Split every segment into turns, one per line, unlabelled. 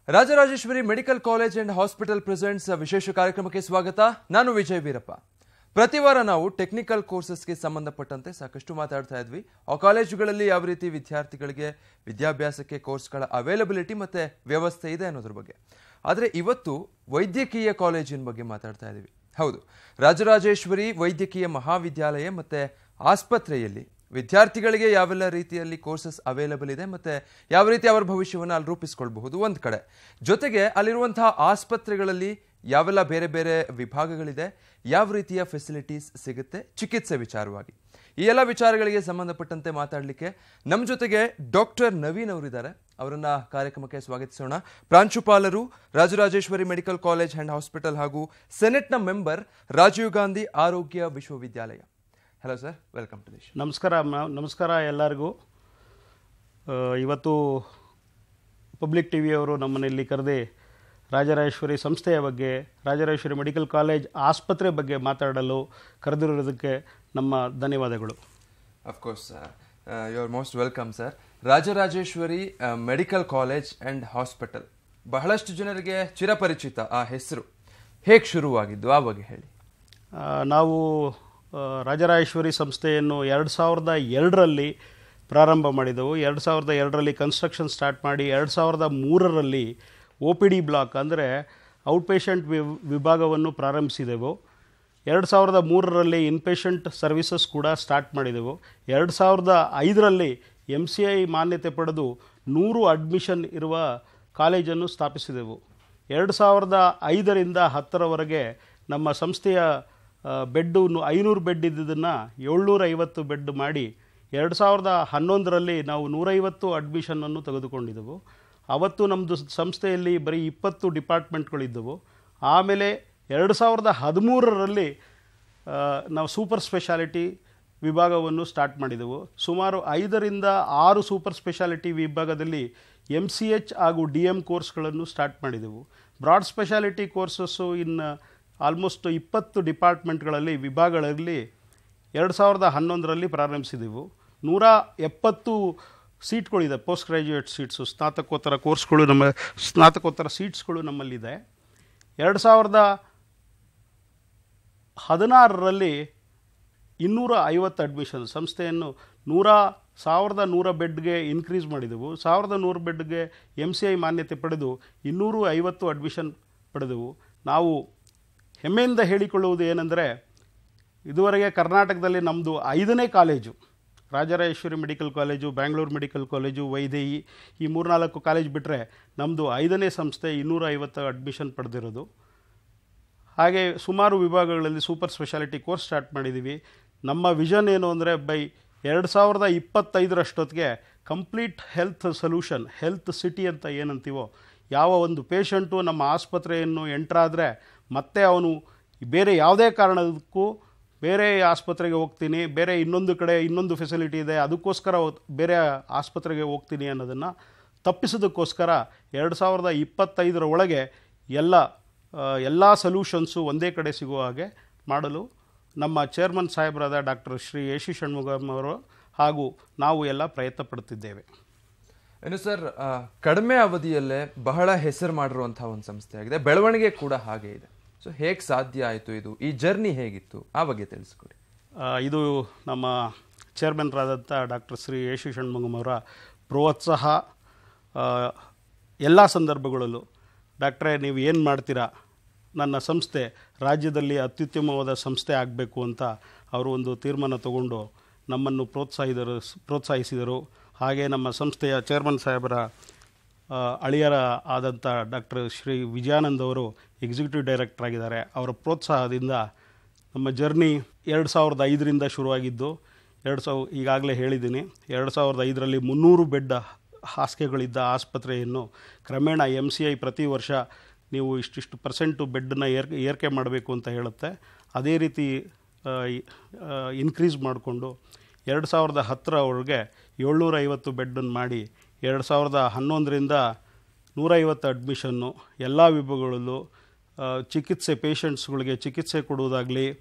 Rajarajeshwari medical college and hospital presents ವಿಶೇಷ ಕಾರ್ಯಕ್ರಮಕ್ಕೆ ಸ್ವಾಗತ ನಾನು ವಿಜಯ್ ವೀರಪ್ಪ ಪ್ರತಿ ವಾರ ನಾವು ಟೆಕ್ನಿಕಲ್ ಕೋರ್ಸಸ್ಗೆ ಸಂಬಂಧಪಟ್ಟಂತೆ ಸಾಕಷ್ಟು ಮಾತಾಡ್ತಾ ಇದ್ವಿ ಆ ಕಾಲೇಜುಗಳಲ್ಲಿ ಯಾವ ರೀತಿ ವಿದ್ಯಾರ್ಥಿಗಳಿಗೆ ವಿದ್ಯಾಭ್ಯಾಸಕ್ಕೆ ಕೋರ್ಸ್ಗಳ ಅವೈಲಬಿಲಿಟಿ ಮತ್ತೆ ವ್ಯವಸ್ಥೆ ಇದೆ ಅನ್ನೋದ್ರ ಬಗ್ಗೆ ಆದರೆ ಇವತ್ತು ವೈದ್ಯಕೀಯ ಕಾಲೇಜಿನ ಬಗ್ಗೆ ಮಾತಾಡ್ತಾ ಇದ್ದೀವಿ ಹೌದು ರಾಜರಾಜೇಶ್ವರಿ ವೈದ್ಯಕೀಯ ಮಹಾವಿದ್ಯಾಲಯ ಮತ್ತೆ ಆಸ್ಪತ್ರೆಯಲ್ಲಿ ವಿದ್ಯಾರ್ಥಿಗಳಿಗೆ ಯಾವೆಲ್ಲ ರೀತಿಯಲ್ಲಿ ಕೋರ್ಸಸ್ ಅವೈಲಬಲ್ ಇದೆ ಮತ್ತೆ ಯಾವ ರೀತಿ ಅವರ ಭವಿಷ್ಯವನ್ನು ಅಲ್ಲಿ ರೂಪಿಸ್ಕೊಳ್ಬಹುದು ಒಂದು ಕಡೆ ಜೊತೆಗೆ ಅಲ್ಲಿರುವಂತಹ ಆಸ್ಪತ್ರೆಗಳಲ್ಲಿ ಯಾವೆಲ್ಲ ಬೇರೆ ಬೇರೆ ವಿಭಾಗಗಳಿದೆ ಯಾವ ರೀತಿಯ ಫೆಸಿಲಿಟೀಸ್ ಸಿಗುತ್ತೆ ಚಿಕಿತ್ಸೆ ವಿಚಾರವಾಗಿ ಈ ಎಲ್ಲ ವಿಚಾರಗಳಿಗೆ ಸಂಬಂಧಪಟ್ಟಂತೆ ಮಾತಾಡಲಿಕ್ಕೆ ನಮ್ಮ ಜೊತೆಗೆ ಡಾಕ್ಟರ್ ನವೀನ್ ಅವರಿದ್ದಾರೆ ಅವರನ್ನ ಕಾರ್ಯಕ್ರಮಕ್ಕೆ ಸ್ವಾಗತಿಸೋಣ ಪ್ರಾಂಶುಪಾಲರು Rajarajeshwari medical college and hospital ಹಾಗೂ ಸೆನೆಟ್ನ ಮೆಂಬರ್ ರಾಜೀವ್ ಗಾಂಧಿ ಆರೋಗ್ಯ ವಿಶ್ವವಿದ್ಯಾಲಯ hello sir welcome to this
ನಮಸ್ಕಾರ ಮ- ನಮಸ್ಕಾರ ಎಲ್ಲರಿಗೂ ಆ, ಇವತ್ತು ಪಬ್ಲಿಕ್ ಟಿ ವಿಯವರು ನಮ್ಮನ್ನಲ್ಲಿ ಕರೆದಿ ರಾಜರಾಜೇಶ್ವರಿ ಸಂಸ್ಥೆಯ ಬಗ್ಗೆ ರಾಜರಾಜೇಶ್ವರಿ ಮೆಡಿಕಲ್ ಕಾಲೇಜ್ ಆಸ್ಪತ್ರೆ ಬಗ್ಗೆ ಮಾತಾಡಲು ಕರೆದಿರೋದಕ್ಕೆ ನಮ್ಮ ಧನ್ಯವಾದಗಳು
of course you are most welcome sir Rajarajeshwari medical college and hospital ಬಹಳಷ್ಟು ಜನರಿಗೆ ಚಿರಪರಿಚಿತ ಆ ಹೆಸರು ಹೇಗೆ ಶುರುವಾಗಿದ್ದು ಆ ಬಗ್ಗೆ ಹೇಳಿ
ಆ, ನಾವು ಆ, ರಾಜರಾಜೇಶ್ವರಿ ಸಂಸ್ಥೆಯನ್ನು ಎರಡು ಸಾವಿರದ ಎರಡರಲ್ಲಿ ಪ್ರಾರಂಭ ಮಾಡಿದೆವು ಎರಡು ಸಾವಿರದ ಎರಡರಲ್ಲಿ ಕನ್ಸ್ಟ್ರಕ್ಷನ್ ಸ್ಟಾರ್ಟ್ ಮಾಡಿ ಎರಡು ಸಾವಿರದ ಮೂರರಲ್ಲಿ ಒ ಪಿ ಡಿ ಬ್ಲಾಕ್ ಅಂದರೆ ಔಟ್ಪೇಷಂಟ್ ವಿ ವಿಭಾಗವನ್ನು ಪ್ರಾರಂಭಿಸಿದೆವು ಎರಡು ಸಾವಿರದ ಮೂರರಲ್ಲಿ ಇನ್ಪೇಷಂಟ್ ಸರ್ವಿಸಸ್ ಕೂಡ ಸ್ಟಾರ್ಟ್ ಮಾಡಿದೆವು ಎರಡು ಸಾವಿರದ ಐದರಲ್ಲಿ ಎಮ್ ಸಿ ಐ ಮಾನ್ಯತೆ ಪಡೆದು ನೂರು ಅಡ್ಮಿಷನ್ ಇರುವ ಕಾಲೇಜನ್ನು ಸ್ಥಾಪಿಸಿದೆವು ಎರಡು ಸಾವಿರದ ಐದರಿಂದ ಹತ್ತರವರೆಗೆ ನಮ್ಮ ಸಂಸ್ಥೆಯ ಆ, ಬೆಡ್ಡು ನು- ಐನೂರು ಬೆಡ್ ಇದ್ದುದನ್ನು ಏಳ್ನೂರ ಐವತ್ತು ಬೆಡ್ ಮಾಡಿ ಎರಡು ಸಾವಿರದ ಹನ್ನೊಂದರಲ್ಲಿ ನಾವು ನೂರೈವತ್ತು ಅಡ್ಮಿಷನನ್ನು ತೆಗೆದುಕೊಂಡಿದ್ದೆವು ಅವತ್ತು ನಮ್ಮದು ಸಂಸ್ಥೆಯಲ್ಲಿ ಬರೀ ಇಪ್ಪತ್ತು ಡಿಪಾರ್ಟ್ಮೆಂಟ್ಗಳಿದ್ದವು ಆಮೇಲೆ ಎರಡು ಸಾವಿರದ ಹದಿಮೂರರಲ್ಲಿ ಆ, ನಾವು ಸೂಪರ್ ಸ್ಪೆಷಾಲಿಟಿ ವಿಭಾಗವನ್ನು ಸ್ಟಾರ್ಟ್ ಮಾಡಿದೆವು ಸುಮಾರು ಐದರಿಂದ ಆರು ಸೂಪರ್ ಸ್ಪೆಷಾಲಿಟಿ ವಿಭಾಗದಲ್ಲಿ ಎಮ್ ಸಿ ಎಚ್ ಹಾಗೂ ಡಿ ಎಮ್ ಕೋರ್ಸ್ಗಳನ್ನು ಸ್ಟಾರ್ಟ್ ಮಾಡಿದೆವು ಬ್ರಾಡ್ ಸ್ಪೆಷಾಲಿಟಿ ಕೋರ್ಸಸ್ಸು ಇನ್ನು ಆಲ್ಮೋಸ್ಟ್ ಇಪ್ಪತ್ತು ಡಿಪಾರ್ಟ್ಮೆಂಟ್ಗಳಲ್ಲಿ ವಿಭಾಗಗಳಲ್ಲಿ ಎರಡು ಸಾವಿರದ ಹನ್ನೊಂದರಲ್ಲಿ ಪ್ರಾರಂಭಿಸಿದೆವು ನೂರ ಎಪ್ಪತ್ತು ಸೀಟ್ಗಳಿದೆ ಪೋಸ್ಟ್ ಗ್ರ್ಯಾಜುಯೇಟ್ ಸೀಟ್ಸು ಸ್ನಾತಕೋತ್ತರ ಕೋರ್ಸ್ಗಳು ನಮ್ಮ ಸ್ನಾತಕೋತ್ತರ ಸೀಟ್ಸ್ಗಳು ನಮ್ಮಲ್ಲಿದೆ ಎರಡು ಸಾವಿರದ ಹದಿನಾರರಲ್ಲಿ ಇನ್ನೂರ ಐವತ್ತು ಅಡ್ಮಿಷನ್ ಸಂಸ್ಥೆಯನ್ನು ನೂರ ಸಾವಿರದ ನೂರ ಬೆಡ್ಗೆ ಇನ್ಕ್ರೀಸ್ ಮಾಡಿದೆವು ಸಾವಿರದ ನೂರು ಬೆಡ್ಗೆ ಎಮ್ ಸಿ ಐ ಮಾನ್ಯತೆ ಪಡೆದು ಇನ್ನೂರು ಐವತ್ತು ಅಡ್ಮಿಷನ್ ಪಡೆದೆವು ನಾವು ಹೆಮ್ಮೆಯಿಂದ ಹೇಳಿಕೊಳ್ಳುವುದು ಏನೆಂದರೆ ಇದುವರೆಗೆ ಕರ್ನಾಟಕದಲ್ಲಿ ನಮ್ಮದು ಐದನೇ college Rajarajeshwari medical college Bangalore medical college Vaidehi ಈ ಮೂರ್ನಾಲ್ಕು ಕಾಲೇಜ್ ಬಿಟ್ಟರೆ ನಮ್ಮದು ಐದನೇ ಸಂಸ್ಥೆ ಇನ್ನೂರ ಐವತ್ತು ಅಡ್ಮಿಷನ್ ಪಡೆದಿರೋದು ಹಾಗೆ ಸುಮಾರು ವಿಭಾಗಗಳಲ್ಲಿ ಸೂಪರ್ ಸ್ಪೆಷಾಲಿಟಿ ಕೋರ್ಸ್ ಸ್ಟಾರ್ಟ್ ಮಾಡಿದ್ದೀವಿ ನಮ್ಮ ವಿಷನ್ ಏನು ಅಂದರೆ ಬೈ ಎರಡು ಸಾವಿರದ ಇಪ್ಪತ್ತೈದರಷ್ಟೊತ್ತಿಗೆ complete health solution health city ಅಂತ ಏನಂತೀವೋ ಯಾವ ಒಂದು ಪೇಷಂಟು ನಮ್ಮ ಆಸ್ಪತ್ರೆಯನ್ನು ಎಂಟ್ರಾದರೆ ಮತ್ತೆ ಅವನು ಬೇರೆ ಯಾವುದೇ ಕಾರಣಕ್ಕೂ ಬೇರೆ ಆಸ್ಪತ್ರೆಗೆ ಹೋಗ್ತೀನಿ ಬೇರೆ ಇನ್ನೊಂದು ಕಡೆ ಇನ್ನೊಂದು ಫೆಸಿಲಿಟಿ ಇದೆ ಅದಕ್ಕೋಸ್ಕರ ಹೋಗ್- ಬೇರೆ ಆಸ್ಪತ್ರೆಗೆ ಹೋಗ್ತೀನಿ ಅನ್ನೋದನ್ನು ತಪ್ಪಿಸೋದಕ್ಕೋಸ್ಕರ ಎರಡು ಸಾವಿರದ ಇಪ್ಪತ್ತೈದರ ಒಳಗೆ ಎಲ್ಲ ಎಲ್ಲ ಸೊಲ್ಯೂಷನ್ಸು ಒಂದೇ ಕಡೆ ಸಿಗುವ ಹಾಗೆ ಮಾಡಲು ನಮ್ಮ ಚೇರ್ಮನ್ ಸಾಹೇಬರಾದ ಡಾಕ್ಟರ್ ಶ್ರೀ ಯಶಿ ಶಿ ಷಣ್ಮುಗಮ್ ಅವರು ಹಾಗೂ ನಾವು ಎಲ್ಲ ಪ್ರಯತ್ನ ಪಡುತ್ತಿದ್ದೇವೆ
ಇನ್ನು ಸರ್ ಆ, ಕಡಿಮೆ ಅವಧಿಯಲ್ಲೇ ಬಹಳ ಹೆಸರು ಮಾಡಿರುವಂತಹ ಒಂದು ಸಂಸ್ಥೆ ಆಗಿದೆ ಬೆಳವಣಿಗೆ ಕೂಡ ಹಾಗೆ ಇದೆ ಸೊ ಹೇಗೆ ಸಾಧ್ಯ ಆಯಿತು ಇದು ಈ ಜರ್ನಿ ಹೇಗಿತ್ತು ಆ ಬಗ್ಗೆ ತಿಳಿಸ್ಕೊಡಿ
ಆ, ಇದು ನಮ್ಮ ಚೇರ್ಮನ್ರಾದಂಥ ಡಾಕ್ಟರ್ ಶ್ರೀ ಯಶಿ ಷಣ್ಮುಗಮ್ ಅವರ ಪ್ರೋತ್ಸಾಹ ಎಲ್ಲ ಸಂದರ್ಭಗಳಲ್ಲೂ ಡಾಕ್ಟ್ರೇ ನೀವು ಏನು ಮಾಡ್ತೀರಾ ನನ್ನ ಸಂಸ್ಥೆ ರಾಜ್ಯದಲ್ಲಿ ಅತ್ಯುತ್ತಮವಾದ ಸಂಸ್ಥೆ ಆಗಬೇಕು ಅಂತ ಅವರು ಒಂದು ತೀರ್ಮಾನ ತಗೊಂಡು ನಮ್ಮನ್ನು ಪ್ರೋತ್ಸಾಹಿದರು ಪ್ರೋತ್ಸಾಹಿಸಿದರು ಹಾಗೆ ನಮ್ಮ ಸಂಸ್ಥೆಯ ಚೇರ್ಮನ್ ಸಾಹೇಬರ ಆ, ಅಳಿಯರ ಆದಂಥ ಡಾಕ್ಟರ್ ಶ್ರೀ ವಿಜಯಾನಂದ್ ಅವರು ಎಕ್ಸಿಕ್ಯೂಟಿವ್ ಡೈರೆಕ್ಟರ್ ಆಗಿದ್ದಾರೆ ಅವರ ಪ್ರೋತ್ಸಾಹದಿಂದ ನಮ್ಮ ಜರ್ನಿ ಎರಡು ಸಾವಿರದ ಐದರಿಂದ ಶುರುವಾಗಿದ್ದು ಎರಡು ಸಾವಿರ ಈಗಾಗಲೇ ಹೇಳಿದ್ದೀನಿ ಎರಡು ಸಾವಿರದ ಐದರಲ್ಲಿ ಮುನ್ನೂರು ಬೆಡ್ ಹಾಸಿಗೆಗಳಿದ್ದ ಆಸ್ಪತ್ರೆಯನ್ನು ಕ್ರಮೇಣ ಎಮ್ ಸಿ ಐ ಪ್ರತಿ ವರ್ಷ ನೀವು ಇಷ್ಟಿಷ್ಟು ಪರ್ಸೆಂಟು ಬೆಡ್ಡನ್ನ ಏರ್ ಏರಿಕೆ ಮಾಡಬೇಕು ಅಂತ ಹೇಳುತ್ತೆ ಅದೇ ರೀತಿ ಇನ್ಕ್ರೀಸ್ ಮಾಡಿಕೊಂಡು ಎರಡು ಸಾವಿರದ ಹತ್ತರ ಒಳಗೆ ಏಳ್ನೂರ ಐವತ್ತು ಬೆಡ್ಡನ್ನು ಮಾಡಿ ಎರಡು ಸಾವಿರದ ಹನ್ನೊಂದರಿಂದ ನೂರೈವತ್ತು ಅಡ್ಮಿಷನ್ನು ಎಲ್ಲ ವಿಭಾಗಗಳಲ್ಲೂ ಆ, ಚಿಕಿತ್ಸೆ ಪೇಷಂಟ್ಸ್ಗಳಿಗೆ ಚಿಕಿತ್ಸೆ ಕೊಡುವುದಾಗಲಿ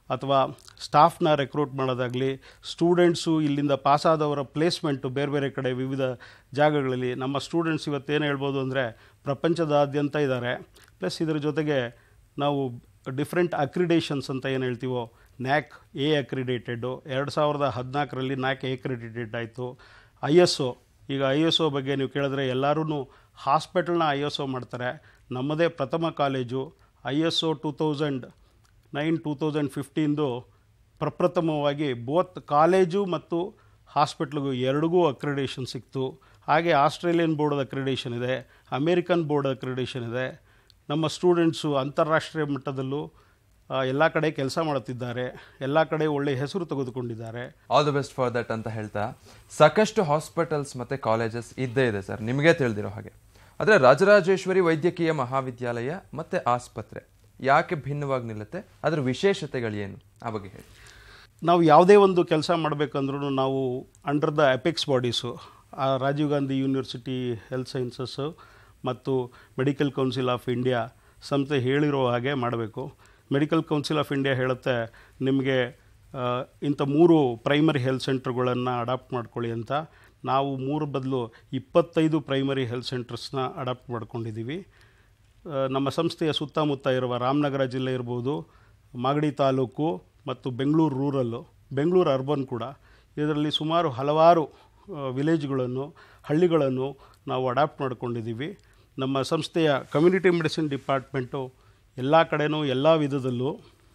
ಅಥವಾ ಸ್ಟಾಫ್ನ ರೆಕ್ರೂಟ್ ಮಾಡೋದಾಗಲಿ ಸ್ಟೂಡೆಂಟ್ಸು ಇಲ್ಲಿಂದ ಪಾಸಾದವರ ಪ್ಲೇಸ್ಮೆಂಟು ಬೇರೆ ಬೇರೆ ಕಡೆ ವಿವಿಧ ಜಾಗಗಳಲ್ಲಿ ನಮ್ಮ ಸ್ಟೂಡೆಂಟ್ಸ್ ಇವತ್ತೇನು ಹೇಳ್ಬೋದು ಅಂದರೆ ಪ್ರಪಂಚದಾದ್ಯಂತ ಇದ್ದಾರೆ ಪ್ಲಸ್ ಇದರ ಜೊತೆಗೆ ನಾವು ಡಿಫ್ರೆಂಟ್ ಅಕ್ರಿಡೇಷನ್ಸ್ ಅಂತ ಏನು ಹೇಳ್ತೀವೋ ನ್ಯಾಕ್ ಎ ಅಕ್ರಿಡೇಟೆಡ್ಡು ಎರಡು ಸಾವಿರದ ಹದಿನಾಲ್ಕರಲ್ಲಿ ನ್ಯಾಕ್ ಎ ಅಕ್ರಿಡೇಟೆಡ್ ಆಯಿತು ಐ ಎಸ್ ಒ ಈಗ ಐ ಎಸ್ ಒ ಬಗ್ಗೆ ನೀವು ಕೇಳಿದ್ರೆ ಎಲ್ಲರೂ ಹಾಸ್ಪಿಟಲ್ನ ಐ ಎಸ್ ಒ ಮಾಡ್ತಾರೆ ನಮ್ಮದೇ ಪ್ರಥಮ college I S O two thousand nine two thousand ಫಿಫ್ಟೀನ್ದು ಪ್ರಪ್ರಥಮವಾಗಿ ಬೋತ್ ಕಾಲೇಜು ಮತ್ತು ಹಾಸ್ಪಿಟ್ಲಿಗೂ ಎರಡಿಗೂ ಅಕ್ರಿಡೇಷನ್ ಸಿಕ್ತು ಹಾಗೆ ಆಸ್ಟ್ರೇಲಿಯನ್ ಬೋರ್ಡ್ ಅಕ್ರಿಡೇಷನ್ ಇದೆ ಅಮೇರಿಕನ್ ಬೋರ್ಡ್ ಅಕ್ರಿಡೇಷನ್ ಇದೆ ನಮ್ಮ ಸ್ಟೂಡೆಂಟ್ಸು ಅಂತಾರಾಷ್ಟ್ರೀಯ ಮಟ್ಟದಲ್ಲೂ ಎಲ್ಲ ಕಡೆ ಕೆಲಸ ಮಾಡುತ್ತಿದ್ದಾರೆ ಎಲ್ಲ ಕಡೆ ಒಳ್ಳೆಯ ಹೆಸರು ತೆಗೆದುಕೊಂಡಿದ್ದಾರೆ
all the best for that ಅಂತ ಹೇಳ್ತಾ ಸಾಕಷ್ಟು ಹಾಸ್ಪಿಟಲ್ಸ್ ಮತ್ತೆ ಕಾಲೇಜಸ್ ಇದ್ದೇ ಇದೆ ಸರ್ ನಿಮಗೆ ತಿಳಿದಿರೋ ಹಾಗೆ ಆದರೆ ರಾಜರಾಜೇಶ್ವರಿ ವೈದ್ಯಕೀಯ ಮಹಾವಿದ್ಯಾಲಯ ಮತ್ತೆ ಆಸ್ಪತ್ರೆ ಯಾಕೆ ಭಿನ್ನವಾಗಿ ನಿಲ್ಲುತ್ತೆ ಅದರ ವಿಶೇಷತೆಗಳೇನು ಆ ಬಗ್ಗೆ ಹೇಳಿ
ನಾವು ಯಾವುದೇ ಒಂದು ಕೆಲಸ ಮಾಡಬೇಕಂದ್ರೂ ನಾವು ಅಂಡರ್ ದ ಎಪೆಕ್ಸ್ ಬಾಡೀಸು ಆ Rajiv Gandhi university health sciences ಮತ್ತು ಮೆಡಿಕಲ್ ಕೌನ್ಸಿಲ್ ಆಫ್ ಇಂಡಿಯಾ ಸಂಸ್ಥೆ ಹೇಳಿರೋ ಹಾಗೆ ಮಾಡಬೇಕು ಮೆಡಿಕಲ್ ಕೌನ್ಸಿಲ್ ಆಫ್ ಇಂಡಿಯಾ ಹೇಳುತ್ತೆ ನಿಮಗೆ ಆ, ಇಂಥ ಮೂರು ಪ್ರೈಮರಿ ಹೆಲ್ತ್ ಸೆಂಟರ್ಗಳನ್ನು ಅಡಾಪ್ಟ್ ಮಾಡ್ಕೊಳ್ಳಿ ಅಂತ ನಾವು ಮೂರು ಬದಲು ಇಪ್ಪತ್ತೈದು ಪ್ರೈಮರಿ ಹೆಲ್ತ್ ಸೆಂಟರ್ಸ್ನ ಅಡಾಪ್ಟ್ ಮಾಡ್ಕೊಂಡಿದ್ದೀವಿ ಆ, ನಮ್ಮ ಸಂಸ್ಥೆಯ ಸುತ್ತಮುತ್ತ ಇರುವ ರಾಮನಗರ ಜಿಲ್ಲೆ ಇರ್ಬೋದು ಮಾಗಡಿ ತಾಲೂಕು ಮತ್ತು ಬೆಂಗಳೂರು ರೂರಲ್ಲು ಬೆಂಗಳೂರು ಅರ್ಬನ್ ಕೂಡ ಇದರಲ್ಲಿ ಸುಮಾರು ಹಲವಾರು ವಿಲೇಜ್ಗಳನ್ನು ಹಳ್ಳಿಗಳನ್ನು ನಾವು ಅಡಾಪ್ಟ್ ಮಾಡ್ಕೊಂಡಿದ್ದೀವಿ ನಮ್ಮ ಸಂಸ್ಥೆಯ ಕಮ್ಯುನಿಟಿ ಮೆಡಿಸಿನ್ ಡಿಪಾರ್ಟ್ಮೆಂಟು ಎಲ್ಲ ಕಡೆನೂ ಎಲ್ಲ ವಿಧದಲ್ಲೂ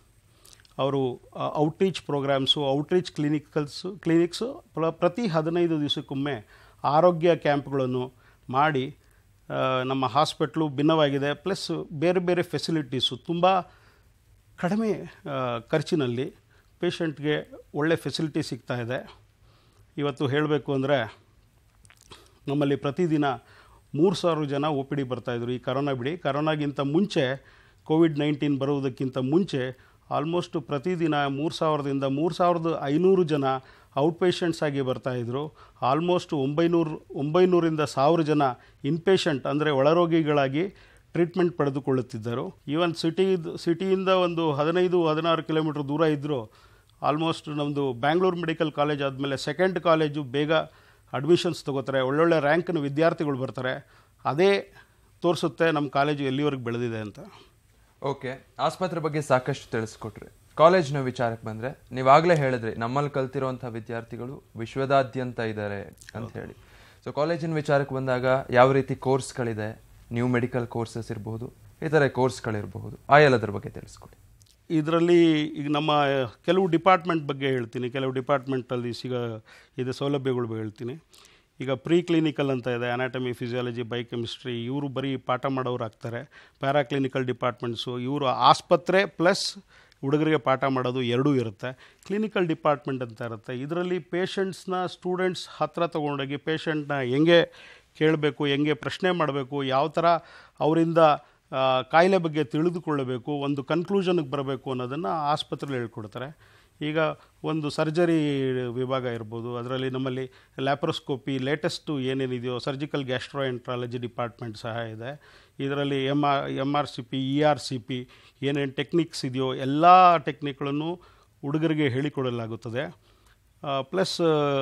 ಅವರು outreach programs outreach clinicals clinics ಪ್ರ ಪ್ರತಿ ಹದಿನೈದು ದಿವಸಕ್ಕೊಮ್ಮೆ ಆರೋಗ್ಯ ಕ್ಯಾಂಪ್ಗಳನ್ನು ಮಾಡಿ ಆ, ನಮ್ಮ ಹಾಸ್ಪಿಟ್ಲು ಭಿನ್ನವಾಗಿದೆ ಪ್ಲಸ್ ಬೇರೆ ಬೇರೆ ಫೆಸಿಲಿಟೀಸು ತುಂಬ ಕಡಿಮೆ ಆ, ಖರ್ಚಿನಲ್ಲಿ ಪೇಷಂಟ್ಗೆ ಒಳ್ಳೆ ಫೆಸಿಲಿಟಿ ಸಿಗ್ತಾ ಇದೆ ಇವತ್ತು ಹೇಳಬೇಕು ಅಂದರೆ ನಮ್ಮಲ್ಲಿ ಪ್ರತಿದಿನ ಮೂರು ಸಾವಿರ ಜನ ಒ ಪಿ ಡಿ ಬರ್ತಾಯಿದ್ರು ಈ ಕರೋನಾ ಬಿಡಿ ಕರೋನಾಗಿಂತ ಮುಂಚೆ ಕೋವಿಡ್ ನೈನ್ಟೀನ್ ಬರುವುದಕ್ಕಿಂತ ಮುಂಚೆ ಆಲ್ಮೋಸ್ಟ್ ಪ್ರತಿದಿನ ಮೂರು ಸಾವಿರದಿಂದ ಮೂರು ಸಾವಿರದ ಐನೂರು ಜನ ಔಟ್ ಪೇಷಂಟ್ಸ್ ಆಗಿ ಬರ್ತಾಯಿದ್ರು ಆಲ್ಮೋಸ್ಟ್ ಒಂಬೈನೂರು ಒಂಬೈನೂರಿಂದ ಸಾವಿರ ಜನ ಇನ್ಪೇಷಂಟ್ ಅಂದರೆ ಒಳರೋಗಿಗಳಾಗಿ ಟ್ರೀಟ್ಮೆಂಟ್ ಪಡೆದುಕೊಳ್ಳುತ್ತಿದ್ದರು ಈವನ್ ಸಿಟಿ ಸಿಟಿಯಿಂದ ಒಂದು ಹದಿನೈದು ಹದಿನಾರು ಕಿಲೋಮೀಟ್ರ್ ದೂರ ಇದ್ದರೂ ಆಲ್ಮೋಸ್ಟ್ ನಮ್ಮದು ಬ್ಯಾಂಗ್ಳೂರು ಮೆಡಿಕಲ್ ಕಾಲೇಜ್ ಆದಮೇಲೆ ಸೆಕೆಂಡ್ ಕಾಲೇಜು ಬೇಗ ಅಡ್ಮಿಷನ್ಸ್ ತೊಗೋತಾರೆ ಒಳ್ಳೊಳ್ಳೆ ರ್ಯಾಂಕ್ನ ವಿದ್ಯಾರ್ಥಿಗಳು ಬರ್ತಾರೆ ಅದೇ ತೋರಿಸುತ್ತೆ ನಮ್ಮ ಕಾಲೇಜು ಎಲ್ಲಿವರೆಗೆ ಬೆಳೆದಿದೆ ಅಂತ
ಓಕೆ ಆಸ್ಪತ್ರೆ ಬಗ್ಗೆ ಸಾಕಷ್ಟು ತಿಳಿಸ್ಕೊಟ್ರಿ ಕಾಲೇಜ್ನ ವಿಚಾರಕ್ಕೆ ಬಂದ್ರೆ ನೀವಾಗಲೇ ಹೇಳಿದ್ರಿ ನಮ್ಮಲ್ಲಿ ಕಲ್ತಿರುವಂತಹ ವಿದ್ಯಾರ್ಥಿಗಳು ವಿಶ್ವದಾದ್ಯಂತ ಇದ್ದಾರೆ ಅಂತ ಹೇಳಿ ಸೊ ಕಾಲೇಜಿನ ವಿಚಾರಕ್ಕೆ ಬಂದಾಗ ಯಾವ ರೀತಿ ಕೋರ್ಸ್ಗಳಿದೆ ನ್ಯೂ ಮೆಡಿಕಲ್ ಕೋರ್ಸಸ್ ಇರಬಹುದು ಇತರೆ ಕೋರ್ಸ್ಗಳಿರಬಹುದು ಆ ಎಲ್ಲದರ ಬಗ್ಗೆ ತಿಳಿಸ್ಕೊಡಿ
ಇದರಲ್ಲಿ ಈಗ ನಮ್ಮ ಕೆಲವು ಡಿಪಾರ್ಟ್ಮೆಂಟ್ ಬಗ್ಗೆ ಹೇಳ್ತೀನಿ ಕೆಲವು ಡಿಪಾರ್ಟ್ಮೆಂಟಲ್ಲಿ ಸಿಗ ಇದೆ ಸೌಲಭ್ಯಗಳ ಬಗ್ಗೆ ಹೇಳ್ತೀನಿ ಈಗ ಪ್ರೀ ಕ್ಲಿನಿಕಲ್ ಅಂತ ಇದೆ ಅನಾಟಮಿ ಫಿಸಿಯಾಲಜಿ ಬಯೋಕೆಮಿಸ್ಟ್ರಿ ಇವರು ಬರೀ ಪಾಠ ಮಾಡೋರು ಆಗ್ತಾರೆ ಪ್ಯಾರಾಕ್ಲಿನಿಕಲ್ ಡಿಪಾರ್ಟ್ಮೆಂಟ್ಸು ಇವರು ಆಸ್ಪತ್ರೆ ಪ್ಲಸ್ ಹುಡುಗರಿಗೆ ಪಾಠ ಮಾಡೋದು ಎರಡೂ ಇರುತ್ತೆ ಕ್ಲಿನಿಕಲ್ ಡಿಪಾರ್ಟ್ಮೆಂಟ್ ಅಂತ ಇರುತ್ತೆ ಇದರಲ್ಲಿ ಪೇಷಂಟ್ಸ್ನ ಸ್ಟೂಡೆಂಟ್ಸ್ ಹತ್ರ ತೊಗೊಂಡೋಗಿ ಪೇಷಂಟ್ನ ಹೆಂಗೆ ಕೇಳಬೇಕು ಹೆಂಗೆ ಪ್ರಶ್ನೆ ಮಾಡಬೇಕು ಯಾವ ಥರ ಅವರಿಂದ ಆ, ಕಾಯಿಲೆ ಬಗ್ಗೆ ತಿಳಿದುಕೊಳ್ಳಬೇಕು ಒಂದು ಕನ್ಕ್ಲೂಷನ್ಗೆ ಬರಬೇಕು ಅನ್ನೋದನ್ನು ಆಸ್ಪತ್ರೆಯಲ್ಲಿ ಹೇಳ್ಕೊಡ್ತಾರೆ ಈಗ ಒಂದು ಸರ್ಜರಿ ವಿಭಾಗ ಇರ್ಬೋದು ಅದರಲ್ಲಿ ನಮ್ಮಲ್ಲಿ ಲ್ಯಾಪ್ರೋಸ್ಕೋಪಿ ಲೇಟೆಸ್ಟು ಏನೇನಿದೆಯೋ ಸರ್ಜಿಕಲ್ ಗ್ಯಾಸ್ಟ್ರೋಎಂಟ್ರಾಲಜಿ ಡಿಪಾರ್ಟ್ಮೆಂಟ್ ಸಹ ಇದೆ ಇದರಲ್ಲಿ M R M R C P E R C P ಏನೇನು ಟೆಕ್ನಿಕ್ಸ್ ಇದೆಯೋ ಎಲ್ಲ ಟೆಕ್ನಿಕ್ಗಳನ್ನು ಹುಡುಗರಿಗೆ ಹೇಳಿಕೊಡಲಾಗುತ್ತದೆ ಪ್ಲಸ್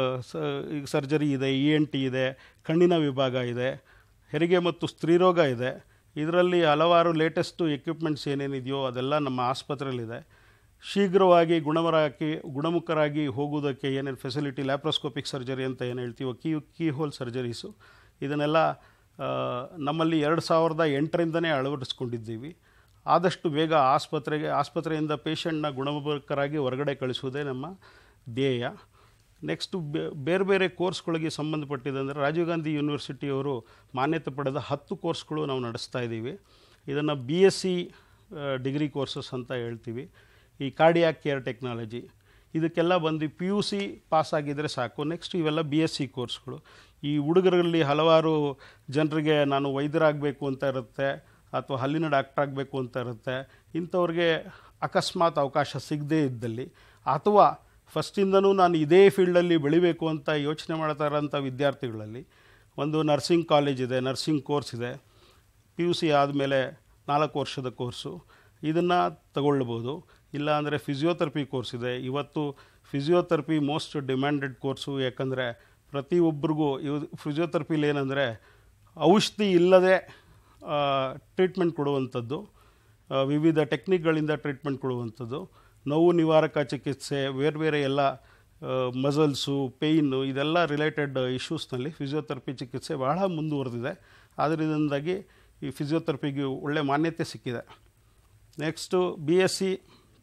ಈಗ ಸರ್ಜರಿ ಇದೆ ಇ ಎನ್ ಟಿ ಇದೆ ಕಣ್ಣಿನ ವಿಭಾಗ ಇದೆ ಹೆರಿಗೆ ಮತ್ತು ಸ್ತ್ರೀರೋಗ ಇದೆ ಇದರಲ್ಲಿ ಹಲವಾರು ಲೇಟೆಸ್ಟು ಎಕ್ವಿಪ್ಮೆಂಟ್ಸ್ ಏನೇನಿದೆಯೋ ಅದೆಲ್ಲ ನಮ್ಮ ಆಸ್ಪತ್ರೆಯಲ್ಲಿದೆ ಶೀಘ್ರವಾಗಿ ಗುಣಮರಾಗಿ ಗುಣಮುಖರಾಗಿ ಹೋಗುವುದಕ್ಕೆ ಏನೇನು ಫೆಸಿಲಿಟಿ ಲ್ಯಾಪ್ರೋಸ್ಕೋಪಿಕ್ ಸರ್ಜರಿ ಅಂತ ಏನು ಹೇಳ್ತೀವೋ ಕೀ ಕೀ ಹೋಲ್ ಸರ್ಜರೀಸು ಇದನ್ನೆಲ್ಲ ಆ, ನಮ್ಮಲ್ಲಿ ಎರಡು ಸಾವಿರದ ಎಂಟರಿಂದನೇ ಅಳವಡಿಸ್ಕೊಂಡಿದ್ದೀವಿ ಆದಷ್ಟು ಬೇಗ ಆಸ್ಪತ್ರೆಗೆ ಆಸ್ಪತ್ರೆಯಿಂದ ಪೇಷಂಟ್ನ ಗುಣಮುಖರಾಗಿ ಹೊರಗಡೆ ಕಳಿಸುವುದೇ ನಮ್ಮ ಧ್ಯೇಯ ನೆಕ್ಸ್ಟು ಬೇರೆ ಬೇರೆ ಕೋರ್ಸ್ಗಳಿಗೆ ಸಂಬಂಧಪಟ್ಟಿದಂದರೆ ರಾಜೀವ್ ಗಾಂಧಿ ಯೂನಿವರ್ಸಿಟಿಯವರು ಮಾನ್ಯತೆ ಪಡೆದ ಹತ್ತು ಕೋರ್ಸ್ಗಳು ನಾವು ನಡೆಸ್ತಾ ಇದ್ದೀವಿ ಇದನ್ನು B S C degree courses ಅಂತ ಹೇಳ್ತೀವಿ ಈ ಕಾರ್ಡಿಯಾಕ್ ಕೇರ್ ಟೆಕ್ನಾಲಜಿ ಇದಕ್ಕೆಲ್ಲ ಬಂದು ಪಿ ಯು ಸಿ ಪಾಸ್ ಆಗಿದ್ದರೆ ಸಾಕು ನೆಕ್ಸ್ಟ್ ಇವೆಲ್ಲ ಬಿ ಎಸ್ ಸಿ ಕೋರ್ಸ್ಗಳು ಈ ಹುಡುಗರಲ್ಲಿ ಹಲವಾರು ಜನರಿಗೆ ನಾನು ವೈದ್ಯರಾಗಬೇಕು ಅಂತ ಇರುತ್ತೆ ಅಥವಾ ಹಲ್ಲಿನ ಡಾಕ್ಟರ್ ಆಗಬೇಕು ಅಂತ ಇರುತ್ತೆ ಇಂಥವ್ರಿಗೆ ಅಕಸ್ಮಾತ್ ಅವಕಾಶ ಸಿಗದೇ ಇದ್ದಲ್ಲಿ ಅಥವಾ ಫಸ್ಟಿಂದನೂ ನಾನು ಇದೇ ಫೀಲ್ಡಲ್ಲಿ ಬೆಳಿಬೇಕು ಅಂತ ಯೋಚನೆ ಮಾಡ್ತಾ ಇರೋಂಥ ವಿದ್ಯಾರ್ಥಿಗಳಲ್ಲಿ ಒಂದು ನರ್ಸಿಂಗ್ ಕಾಲೇಜ್ ಇದೆ ನರ್ಸಿಂಗ್ ಕೋರ್ಸ್ ಇದೆ ಪಿ ಯು ಸಿ ಆದಮೇಲೆ ನಾಲ್ಕು ವರ್ಷದ ಕೋರ್ಸು ಇದನ್ನು ತಗೊಳ್ಬೋದು ಇಲ್ಲ ಅಂದರೆ ಫಿಸಿಯೋಥೆರಪಿ ಕೋರ್ಸ್ ಇದೆ ಇವತ್ತು ಫಿಸಿಯೋಥೆರಪಿ ಮೋಸ್ಟ್ ಡಿಮ್ಯಾಂಡೆಡ್ ಕೋರ್ಸು ಯಾಕಂದರೆ ಪ್ರತಿಯೊಬ್ಬರಿಗೂ ಇವ್ ಫಿಸಿಯೋಥೆರಪಿಲಿ ಏನಂದರೆ ಔಷಧಿ ಇಲ್ಲದೆ ಟ್ರೀಟ್ಮೆಂಟ್ ಕೊಡುವಂಥದ್ದು ಆ, ವಿವಿಧ ಟೆಕ್ನಿಕ್ಗಳಿಂದ ಟ್ರೀಟ್ಮೆಂಟ್ ಕೊಡುವಂಥದ್ದು ನೋವು ನಿವಾರಕ ಚಿಕಿತ್ಸೆ ಬೇರೆ ಬೇರೆ ಎಲ್ಲ ಮಸಲ್ಸು ಪೇಯ್ನು ಇದೆಲ್ಲ ರಿಲೇಟೆಡ್ ಇಶ್ಯೂಸ್ನಲ್ಲಿ ಫಿಸಿಯೋಥೆರಪಿ ಚಿಕಿತ್ಸೆ ಬಹಳ ಮುಂದುವರೆದಿದೆ ಅದರಿಂದಾಗಿ ಈ ಫಿಸಿಯೋಥೆರಪಿಗೆ ಒಳ್ಳೆ ಮಾನ್ಯತೆ ಸಿಕ್ಕಿದೆ next B S C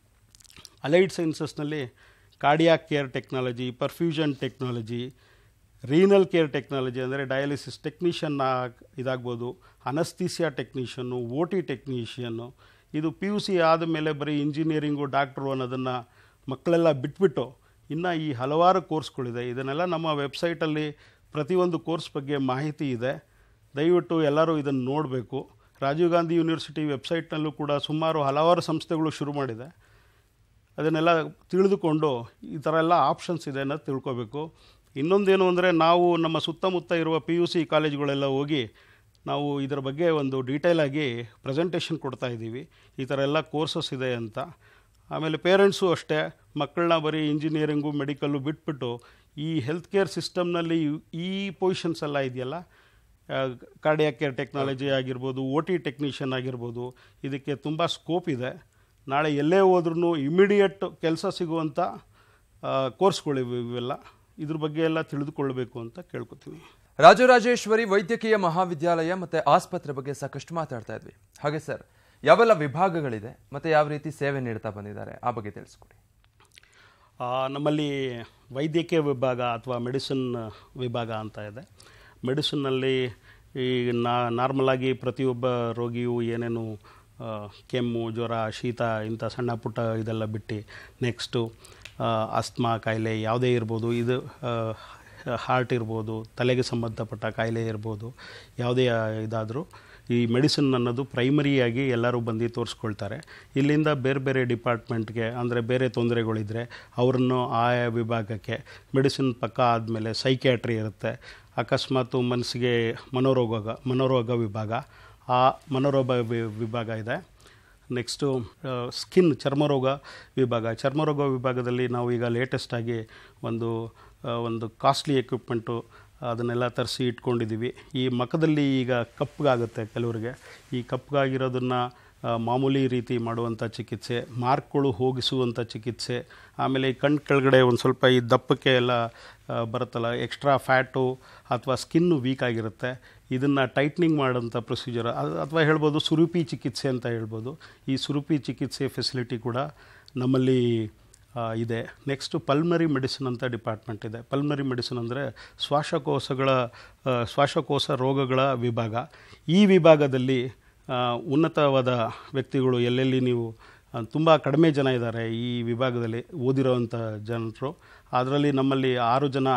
allied ಸೈನ್ಸಸ್ನಲ್ಲಿ cardiac care technology perfusion technology renal care technology ಅಂದರೆ ಡಯಾಲಿಸಿಸ್ ಟೆಕ್ನಿಷಿಯನ್ ಇದಾಗ್ಬೋದು anaesthesia technician O T technician ಇದು ಪಿ ಯು ಸಿ ಆದಮೇಲೆ ಬರೀ ಇಂಜಿನಿಯರಿಂಗು ಡಾಕ್ಟ್ರು ಅನ್ನೋದನ್ನು ಮಕ್ಕಳೆಲ್ಲ ಬಿಟ್ಬಿಟ್ಟು ಇನ್ನು ಈ ಹಲವಾರು ಕೋರ್ಸ್ಗಳಿದೆ ಇದನ್ನೆಲ್ಲ ನಮ್ಮ ವೆಬ್ಸೈಟಲ್ಲಿ ಪ್ರತಿಯೊಂದು ಕೋರ್ಸ್ ಬಗ್ಗೆ ಮಾಹಿತಿ ಇದೆ ದಯವಿಟ್ಟು ಎಲ್ಲರೂ ಇದನ್ನು ನೋಡಬೇಕು ರಾಜೀವ್ ಗಾಂಧಿ ಯೂನಿವರ್ಸಿಟಿ ವೆಬ್ಸೈಟ್ನಲ್ಲೂ ಕೂಡ ಸುಮಾರು ಹಲವಾರು ಸಂಸ್ಥೆಗಳು ಶುರು ಮಾಡಿದೆ ಅದನ್ನೆಲ್ಲ ತಿಳಿದುಕೊಂಡು ಈ ಥರ ಎಲ್ಲ ಆಪ್ಷನ್ಸ್ ಇದೆ ಅನ್ನೋದು ತಿಳ್ಕೊಬೇಕು ಇನ್ನೊಂದೇನು ಅಂದರೆ ನಾವು ನಮ್ಮ ಸುತ್ತಮುತ್ತ ಇರುವ ಪಿ ಯು ಸಿ ಕಾಲೇಜುಗಳೆಲ್ಲ ಹೋಗಿ ನಾವು ಇದರ ಬಗ್ಗೆ ಒಂದು ಡೀಟೇಲ್ ಆಗಿ ಪ್ರೆಸೆಂಟೇಷನ್ ಕೊಡ್ತಾ ಇದ್ದೀವಿ ಈ ಥರ ಎಲ್ಲ ಕೋರ್ಸಸ್ ಇದೆ ಅಂತ ಆಮೇಲೆ ಪೇರೆಂಟ್ಸು ಅಷ್ಟೇ ಮಕ್ಕಳನ್ನ ಬರೀ ಇಂಜಿನಿಯರಿಂಗು ಮೆಡಿಕಲ್ಲು ಬಿಟ್ಬಿಟ್ಟು ಈ ಹೆಲ್ತ್ ಕೇರ್ ಸಿಸ್ಟಮ್ನಲ್ಲಿ ಈ ಪೊಸಿಷನ್ಸ್ ಎಲ್ಲ ಇದೆಯಲ್ಲ ಕಾರ್ಡಿಯಾಕ್ ಕೇರ್ ಟೆಕ್ನಾಲಜಿ ಆಗಿರ್ಬೋದು ಓ ಟಿ ಟೆಕ್ನಿಷಿಯನ್ ಆಗಿರ್ಬೋದು ಇದಕ್ಕೆ ತುಂಬ ಸ್ಕೋಪ್ ಇದೆ ನಾಳೆ ಎಲ್ಲೇ ಹೋದ್ರೂ ಇಮಿಡಿಯೇಟ್ ಕೆಲಸ ಸಿಗುವಂಥ ಕೋರ್ಸ್ಗಳಿವೆ ಇವೆಲ್ಲ ಇದ್ರ ಬಗ್ಗೆ ಎಲ್ಲ ತಿಳಿದುಕೊಳ್ಬೇಕು ಅಂತ ಕೇಳ್ಕೊತೀನಿ
ರಾಜರಾಜೇಶ್ವರಿ ವೈದ್ಯಕೀಯ ಮಹಾವಿದ್ಯಾಲಯ ಮತ್ತೆ ಆಸ್ಪತ್ರೆ ಬಗ್ಗೆ ಸಾಕಷ್ಟು ಮಾತಾಡ್ತಾ ಇದ್ವಿ ಹಾಗೆ ಸರ್ ಯಾವೆಲ್ಲ ವಿಭಾಗಗಳಿದೆ ಮತ್ತೆ ಯಾವ ರೀತಿ ಸೇವೆ ನೀಡ್ತಾ ಬಂದಿದ್ದಾರೆ ಆ ಬಗ್ಗೆ ತಿಳಿಸ್ಕೊಡಿ
ಆ, ನಮ್ಮಲ್ಲಿ ವೈದ್ಯಕೀಯ ವಿಭಾಗ ಅಥವಾ ಮೆಡಿಸಿನ್ ವಿಭಾಗ ಅಂತ ಇದೆ ಮೆಡಿಸಿನ್ನಲ್ಲಿ ಈ ನಾ ನಾರ್ಮಲಾಗಿ ಪ್ರತಿಯೊಬ್ಬ ರೋಗಿಯು ಏನೇನು ಆ, ಕೆಮ್ಮು ಜ್ವರ ಶೀತ ಇಂಥ ಸಣ್ಣ ಪುಟ್ಟ ಇದೆಲ್ಲ ಬಿಟ್ಟು ನೆಕ್ಸ್ಟು ಅಸ್ತಮಾ ಕಾಯಿಲೆ ಯಾವುದೇ ಇರ್ಬೋದು ಇದು ಹಾರ್ಟ್ ಇರ್ಬೋದು ತಲೆಗೆ ಸಂಬಂಧಪಟ್ಟ ಕಾಯಿಲೆ ಇರ್ಬೋದು ಯಾವುದೇ ಇದಾದರೂ ಈ ಮೆಡಿಸಿನ್ ಅನ್ನೋದು ಪ್ರೈಮರಿಯಾಗಿ ಎಲ್ಲರೂ ಬಂದು ತೋರಿಸ್ಕೊಳ್ತಾರೆ ಇಲ್ಲಿಂದ ಬೇರೆ ಬೇರೆ ಡಿಪಾರ್ಟ್ಮೆಂಟ್ಗೆ ಅಂದರೆ ಬೇರೆ ತೊಂದರೆಗಳಿದ್ದರೆ ಅವ್ರನ್ನು ಆಯಾ ವಿಭಾಗಕ್ಕೆ ಮೆಡಿಸಿನ್ ಪಕ್ಕ ಆದಮೇಲೆ ಸೈಕ್ಯಾಟ್ರಿ ಇರುತ್ತೆ ಅಕಸ್ಮಾತು ಮನಸ್ಸಿಗೆ ಮನೋರೋಗ ಮನೋರೋಗ ವಿಭಾಗ ಆ ಮನೋರೋಗ ವಿ- ವಿಭಾಗ ಇದೆ ನೆಕ್ಸ್ಟು ಸ್ಕಿನ್ ಚರ್ಮರೋಗ ವಿಭಾಗ ಚರ್ಮರೋಗ ವಿಭಾಗದಲ್ಲಿ ನಾವು ಈಗ ಲೇಟೆಸ್ಟಾಗಿ ಒಂದು ಆ, ಒಂದು ಕಾಸ್ಟ್ಲಿ ಎಕ್ವಿಪ್ಮೆಂಟು ಅದನ್ನೆಲ್ಲ ತರಿಸಿ ಇಟ್ಕೊಂಡಿದ್ದೀವಿ ಈ ಮಖದಲ್ಲಿ ಈಗ ಕಪ್ಪಗಾಗುತ್ತೆ ಕೆಲವರಿಗೆ ಈ ಕಪ್ಪಗಾಗಿರೋದನ್ನು ಮಾಮೂಲಿ ರೀತಿ ಮಾಡುವಂಥ ಚಿಕಿತ್ಸೆ ಮಾರ್ಕ್ಗಳು ಹೋಗಿಸುವಂಥ ಚಿಕಿತ್ಸೆ ಆಮೇಲೆ ಈ ಕಣ್ಣು ಕೆಳಗಡೆ ಒಂದು ಸ್ವಲ್ಪ ಈ ದಪ್ಪಕ್ಕೆ ಎಲ್ಲ ಆ, ಬರುತ್ತಲ್ಲ ಎಕ್ಸ್ಟ್ರಾ ಫ್ಯಾಟು ಅಥವಾ ಸ್ಕಿನ್ನು ವೀಕ್ ಆಗಿರುತ್ತೆ ಇದನ್ನು ಟೈಟ್ನಿಂಗ್ ಮಾಡೋಂಥ ಪ್ರೊಸೀಜರ್ ಅಥವಾ ಹೇಳ್ಬೋದು ಸುರುಪಿ ಚಿಕಿತ್ಸೆ ಅಂತ ಹೇಳ್ಬೋದು ಈ ಸುರುಪಿ ಚಿಕಿತ್ಸೆ ಫೆಸಿಲಿಟಿ ಕೂಡ ನಮ್ಮಲ್ಲಿ ಆ, ಇದೆ ನೆಕ್ಸ್ಟು ಪಲ್ಮರಿ ಮೆಡಿಸಿನ್ ಅಂತ ಡಿಪಾರ್ಟ್ಮೆಂಟ್ ಇದೆ ಪಲ್ಮರಿ ಮೆಡಿಸಿನ್ ಅಂದರೆ ಶ್ವಾಸಕೋಶಗಳ ಆ, ಶ್ವಾಸಕೋಶ ರೋಗಗಳ ವಿಭಾಗ ಈ ವಿಭಾಗದಲ್ಲಿ ಆ, ಉನ್ನತವಾದ ವ್ಯಕ್ತಿಗಳು ಎಲ್ಲೆಲ್ಲಿ ನೀವು ತುಂಬ ಕಡಿಮೆ ಜನ ಇದ್ದಾರೆ ಈ ವಿಭಾಗದಲ್ಲಿ ಓದಿರೋವಂಥ ಜನರು ಅದರಲ್ಲಿ ನಮ್ಮಲ್ಲಿ ಆರು ಜನ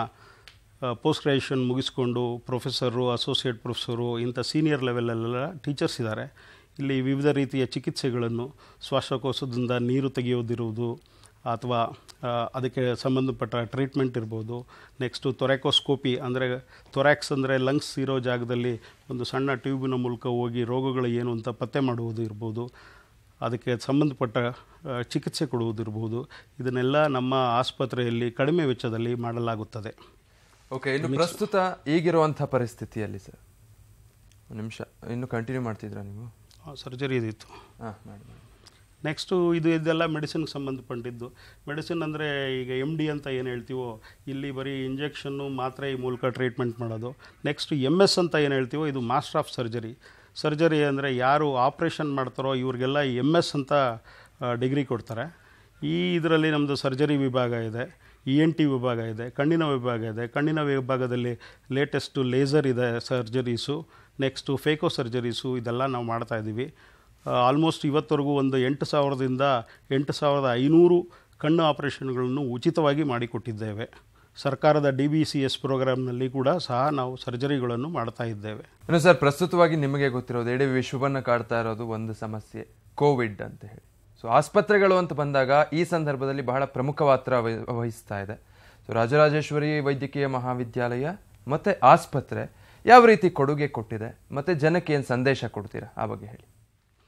ಪೋಸ್ಟ್ ಗ್ರ್ಯಾಜುಯೇಷನ್ ಮುಗಿಸ್ಕೊಂಡು ಪ್ರೊಫೆಸರು ಅಸೋಸಿಯೇಟ್ ಪ್ರೊಫೆಸರು ಇಂಥ ಸೀನಿಯರ್ ಲೆವೆಲಲ್ಲೆಲ್ಲ ಟೀಚರ್ಸ್ ಇದ್ದಾರೆ ಇಲ್ಲಿ ವಿವಿಧ ರೀತಿಯ ಚಿಕಿತ್ಸೆಗಳನ್ನು ಶ್ವಾಸಕೋಶದಿಂದ ನೀರು ತೆಗೆಯೋದಿರುವುದು ಅಥವಾ ಆ, ಅದಕ್ಕೆ ಸಂಬಂಧಪಟ್ಟ ಟ್ರೀಟ್ಮೆಂಟ್ ಇರ್ಬೋದು ನೆಕ್ಸ್ಟು ತೊರೆಕೋಸ್ಕೋಪಿ ಅಂದರೆ ತೊರ್ಯಾಕ್ಸ್ ಅಂದರೆ ಲಂಗ್ಸ್ ಇರೋ ಜಾಗದಲ್ಲಿ ಒಂದು ಸಣ್ಣ ಟ್ಯೂಬಿನ ಮೂಲಕ ಹೋಗಿ ರೋಗಗಳು ಏನು ಅಂತ ಪತ್ತೆ ಮಾಡುವುದು ಇರ್ಬೋದು ಅದಕ್ಕೆ ಸಂಬಂಧಪಟ್ಟ ಆ, ಚಿಕಿತ್ಸೆ ಕೊಡುವುದಿರ್ಬೋದು ಇದನ್ನೆಲ್ಲ ನಮ್ಮ ಆಸ್ಪತ್ರೆಯಲ್ಲಿ ಕಡಿಮೆ ವೆಚ್ಚದಲ್ಲಿ ಮಾಡಲಾಗುತ್ತದೆ
ಓಕೆ ಇನ್ನು ಪ್ರಸ್ತುತ ಈಗಿರುವಂಥ ಪರಿಸ್ಥಿತಿಯಲ್ಲಿ ಸರ್ ಒಂದು ನಿಮಿಷ ಇನ್ನು ಕಂಟಿನ್ಯೂ ಮಾಡ್ತಿದ್ರಾ ನೀವು
ಸರ್ಜರಿ ಇದಿತ್ತು
ಹಾಂ ಮಾಡಿ ಮಾಡಿ
ನೆಕ್ಸ್ಟು ಇದು ಇದೆಲ್ಲ ಮೆಡಿಸಿನ್ಗೆ ಸಂಬಂಧಪಟ್ಟಿದ್ದು ಮೆಡಿಸಿನ್ ಅಂದರೆ ಈಗ ಎಮ್ ಡಿ ಅಂತ ಏನು ಹೇಳ್ತೀವೋ ಇಲ್ಲಿ ಬರೀ ಇಂಜೆಕ್ಷನ್ನು ಮಾತ್ರೆ ಈ ಮೂಲಕ ಟ್ರೀಟ್ಮೆಂಟ್ ಮಾಡೋದು ನೆಕ್ಸ್ಟ್ ಎಮ್ ಎಸ್ ಅಂತ ಏನು ಹೇಳ್ತೀವೋ ಇದು ಮಾಸ್ಟರ್ ಆಫ್ ಸರ್ಜರಿ ಸರ್ಜರಿ ಅಂದರೆ ಯಾರು ಆಪ್ರೇಷನ್ ಮಾಡ್ತಾರೋ ಇವ್ರಿಗೆಲ್ಲ ಎಮ್ ಎಸ್ ಅಂತ ಡಿಗ್ರಿ ಕೊಡ್ತಾರೆ ಈ ಇದರಲ್ಲಿ ನಮ್ಮದು ಸರ್ಜರಿ ವಿಭಾಗ ಇದೆ ಇ ಎನ್ ಟಿ ವಿಭಾಗ ಇದೆ ಕಣ್ಣಿನ ವಿಭಾಗ ಇದೆ ಕಣ್ಣಿನ ವಿಭಾಗದಲ್ಲಿ ಲೇಟೆಸ್ಟು ಲೇಸರ್ ಇದೆ ಸರ್ಜರೀಸು ನೆಕ್ಸ್ಟು ಫೇಕೋ ಸರ್ಜರೀಸು ಇದೆಲ್ಲ ನಾವು ಮಾಡ್ತಾ ಇದ್ದೀವಿ ಆಲ್ಮೋಸ್ಟ್ ಇವತ್ತವರೆಗೂ ಒಂದು ಎಂಟು ಸಾವಿರದಿಂದ ಎಂಟು ಸಾವಿರದ ಐನೂರು ಕಣ್ಣು ಆಪರೇಷನ್ಗಳನ್ನು ಉಚಿತವಾಗಿ ಮಾಡಿಕೊಟ್ಟಿದ್ದೇವೆ ಸರ್ಕಾರದ ಡಿ ಬಿ ಸಿ ಎಸ್ ಪ್ರೋಗ್ರಾಮ್ನಲ್ಲಿ ಕೂಡ ಸಹ ನಾವು ಸರ್ಜರಿಗಳನ್ನು ಮಾಡ್ತಾ ಇದ್ದೇವೆ
ಇನ್ನು ಸರ್ ಪ್ರಸ್ತುತವಾಗಿ ನಿಮಗೆ ಗೊತ್ತಿರೋದು ಇಡೀ ವಿಶ್ವವನ್ನ ಕಾಡ್ತಾ ಇರೋದು ಒಂದು ಸಮಸ್ಯೆ ಕೋವಿಡ್ ಅಂತ ಹೇಳಿ ಸೊ ಆಸ್ಪತ್ರೆಗಳು ಅಂತ ಬಂದಾಗ ಈ ಸಂದರ್ಭದಲ್ಲಿ ಬಹಳ ಪ್ರಮುಖ ಪಾತ್ರ ವಹಿ- ವಹಿಸ್ತಾ ಇದೆ ಸೊ ರಾಜರಾಜೇಶ್ವರಿ ವೈದ್ಯಕೀಯ ಮಹಾವಿದ್ಯಾಲಯ ಮತ್ತೆ ಆಸ್ಪತ್ರೆ ಯಾವ ರೀತಿ ಕೊಡುಗೆ ಕೊಟ್ಟಿದೆ ಮತ್ತೆ ಜನಕ್ಕೆ ಏನು ಸಂದೇಶ ಕೊಡ್ತೀರಾ ಆ ಬಗ್ಗೆ ಹೇಳಿ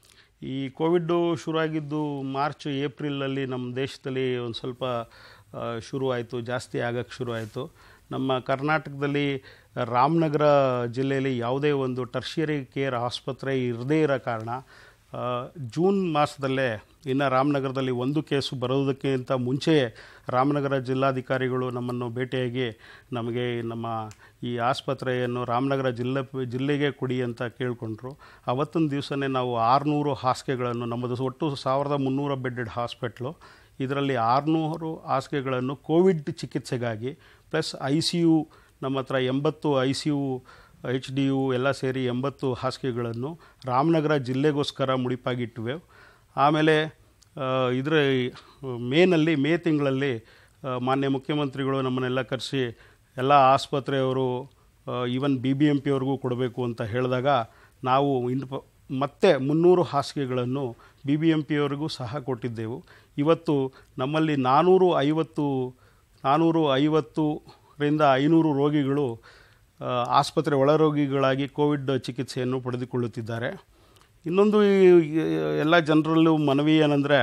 ಈ ಕೋವಿಡ್ಡು ಶುರುವಾಗಿದ್ದು ಮಾರ್ಚ್ ಏಪ್ರಿಲಲ್ಲಿ ನಮ್ಮ ದೇಶದಲ್ಲಿ ಒಂದು ಸ್ವಲ್ಪ ಆ, ಶುರು ಆಯಿತು ಜಾಸ್ತಿ ಆಗಕ್ಕೆ ಶುರು ಆಯಿತು ನಮ್ಮ ಕರ್ನಾಟಕದಲ್ಲಿ ರಾಮನಗರ ಜಿಲ್ಲೆಯಲ್ಲಿ ಯಾವುದೇ ಒಂದು ಟರ್ಷಿಯರಿ ಕೇರ್ ಆಸ್ಪತ್ರೆ ಇರದೇ ಇರೋ ಕಾರಣ ಆ, ಜೂನ್ ಮಾಸದಲ್ಲೇ ಇನ್ನು ರಾಮನಗರದಲ್ಲಿ ಒಂದು ಕೇಸು ಬರೋದಕ್ಕಿಂತ ಮುಂಚೆಯೇ ರಾಮನಗರ ಜಿಲ್ಲಾಧಿಕಾರಿಗಳು ನಮ್ಮನ್ನು ಭೇಟಿಯಾಗಿ ನಮಗೆ ನಮ್ಮ ಈ ಆಸ್ಪತ್ರೆಯನ್ನು ರಾಮನಗರ ಜಿಲ್ಲೆ ಜಿಲ್ಲೆಗೆ ಕೊಡಿ ಅಂತ ಕೇಳಿಕೊಂಡ್ರು ಅವತ್ತಿನ ದಿವಸನೇ ನಾವು ಆರುನೂರು ಹಾಸಿಗೆಗಳನ್ನು ನಮ್ಮದು ಒಟ್ಟು ಸಾವಿರದ ಮುನ್ನೂರ ಬೆಡ್ಡೆಡ್ ಹಾಸ್ಪಿಟ್ಲು ಇದರಲ್ಲಿ ಆರುನೂರು ಹಾಸಿಗೆಗಳನ್ನು ಕೋವಿಡ್ ಚಿಕಿತ್ಸೆಗಾಗಿ ಪ್ಲಸ್ ಐ ಸಿ ಯು ನಮ್ಮ ಹತ್ರ ಎಂಬತ್ತು I C U H D U ಎಲ್ಲ ಸೇರಿ ಎಂಬತ್ತು ಹಾಸಿಗೆಗಳನ್ನು ರಾಮನಗರ ಜಿಲ್ಲೆಗೋಸ್ಕರ ಮುಡಿಪಾಗಿಟ್ಟಿವೆ ಆಮೇಲೆ ಇದರ ಮೇನಲ್ಲಿ ಮೇ ತಿಂಗಳಲ್ಲಿ ಆ, ಮಾನ್ಯ ಮುಖ್ಯಮಂತ್ರಿಗಳು ನಮ್ಮನ್ನೆಲ್ಲ ಕರೆಸಿ ಎಲ್ಲ ಆಸ್ಪತ್ರೆಯವರು ಈವನ್ ಬಿ ಬಿ ಎಂ ಪಿಯವ್ರಿಗೂ ಕೊಡಬೇಕು ಅಂತ ಹೇಳಿದಾಗ ನಾವು ಇನ್ನು ಪ- ಮತ್ತೆ ಮುನ್ನೂರು ಹಾಸಿಗೆಗಳನ್ನು ಬಿ ಬಿ ಎಂ ಪಿಯವರಿಗೂ ಸಹ ಕೊಟ್ಟಿದ್ದೆವು ಇವತ್ತು ನಮ್ಮಲ್ಲಿ ನಾನ್ನೂರು ಐವತ್ತು ನಾನ್ನೂರು ಐವತ್ತರಿಂದ ಐನೂರು ರೋಗಿಗಳು ಆ, ಆಸ್ಪತ್ರೆ ಒಳರೋಗಿಗಳಾಗಿ ಕೋವಿಡ್ ಚಿಕಿತ್ಸೆಯನ್ನು ಪಡೆದುಕೊಳ್ಳುತ್ತಿದ್ದಾರೆ ಇನ್ನೊಂದು ಈ- ಈ ಎಲ್ಲ ಜನರಲ್ಲೂ ಮನವಿ ಏನಂದರೆ